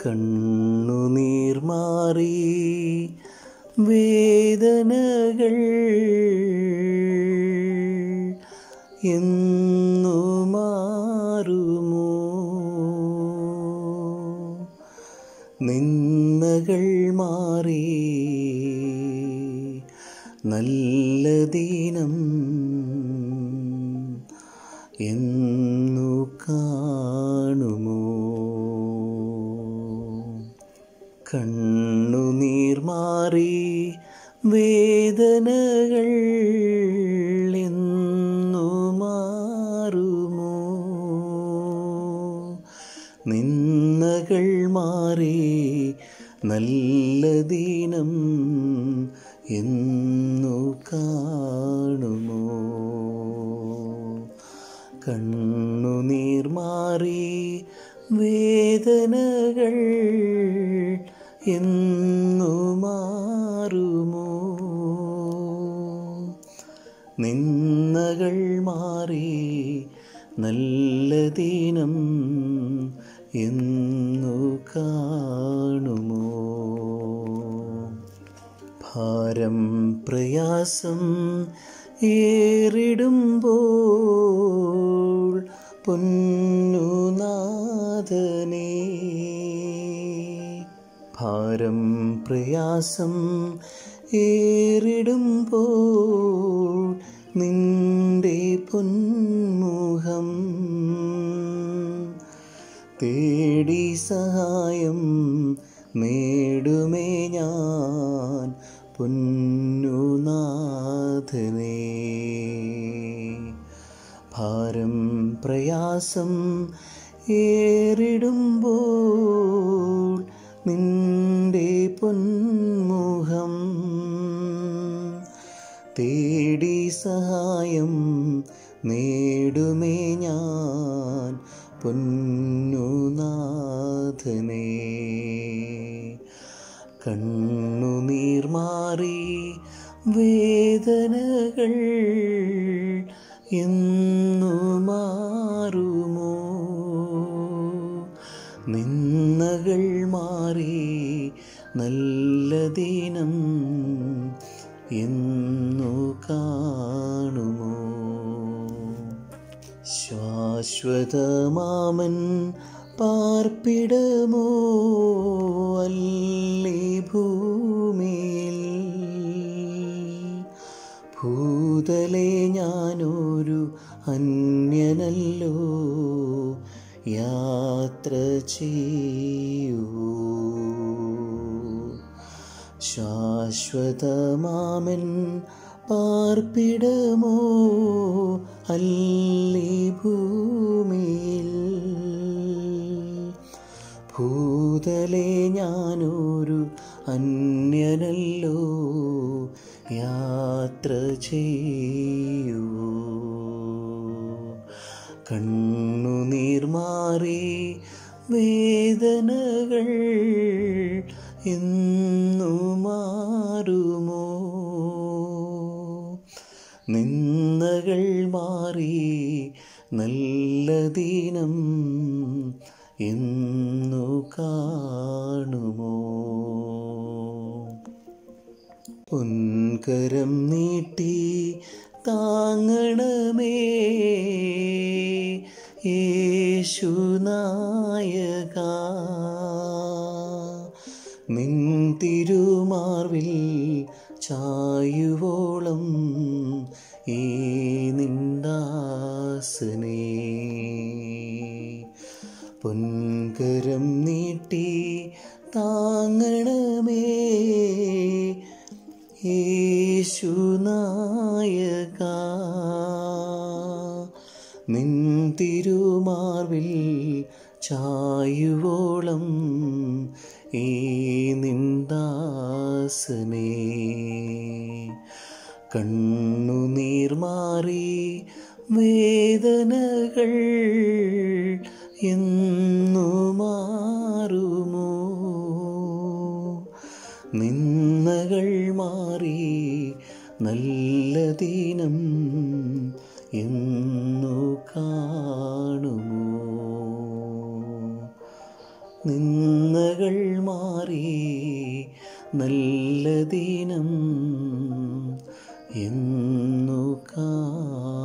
കണ്ണുനീർ മാറി വേദനകൾ എന്നു മാറുമോ നിന്ദകൾ മാറി നല്ല ദിനം എന്നു കാണുമോ കണ്ണുനീർ മാറി വേദനകൾ എന്നു മാറുമോ നിന്ദകൾ മാറി നല്ല ദിനം എന്നു കാണുമോ കണ്ണുനീർ മാറി വേദനകൾ എന്നു മാറുമോ നിന്ദകൾ മാറി നല്ല ദിനം എന്നു കാണുമോ ഭാരം പ്രയാസം ഏറിടുമ്പോൾ പൊന്നുനാഥനേ ഭാരം പ്രയാസം ഏറിടുമ്പോൾ നിന്റെ പൊന്മുഖം തേടി സഹായം നേടുമേ ഞാൻ പൊന്നുനാഥനേ ഭാരം പ്രയാസം ഏറിടുമ്പോൾ നിന്റെ പൊന്മുഖം തേടി സഹായം നേടുമേ ഞാൻ പൊന്നുനാഥനേ കണ്ണുനീർ മാറി വേദനകൾ എന്നു മാറുമോ നിന്ദകൾ മാറി നല്ല ദിനം എന്നു കാണുമോ ശാശ്വതമാമൻ പാർപ്പിടമോ അല്ലി ഭൂമിയിൽ ഭൂതലെ ഞാനൊരു അന്യനല്ലോ യാത്ര ചെയ്യൂ ശാശ്വതമാമൻ പാർപ്പിടമോ അല്ലി ഭൂമിയിൽ ഭൂതലെ ഞാനൊരു അന്യനല്ലോ യാത്ര ചെയ്യൂ കണ്ണുനീർ മാറി വേദനകൾ എന്നു മാറുമോ നിന്ദകൾ മാറി നല്ല ദിനം എന്നു കാണുമോ പൊൻകരം നീട്ടി താങ്ങണമേ യേശുനായക നിൻ തിരുമാർവിൽ ചായുവോളം ഈ നിന്ദാസനേ പൊൻകരം നീട്ടി താങ്ങണമേ യേശുനായക നിൻ തിരുമാർവിൽ ചായുവോളം ഈ നിന്ദാസനേ കണ്ണുനീർ മാറി വേദനകൾ എന്നു മാറുമോ നിന്ദകൾ മാറി നല്ല ദിനം എന്നു കാണുമോ നിന്ദകൾ മാറി നല്ല ദിനം എന്നു കാണുമോ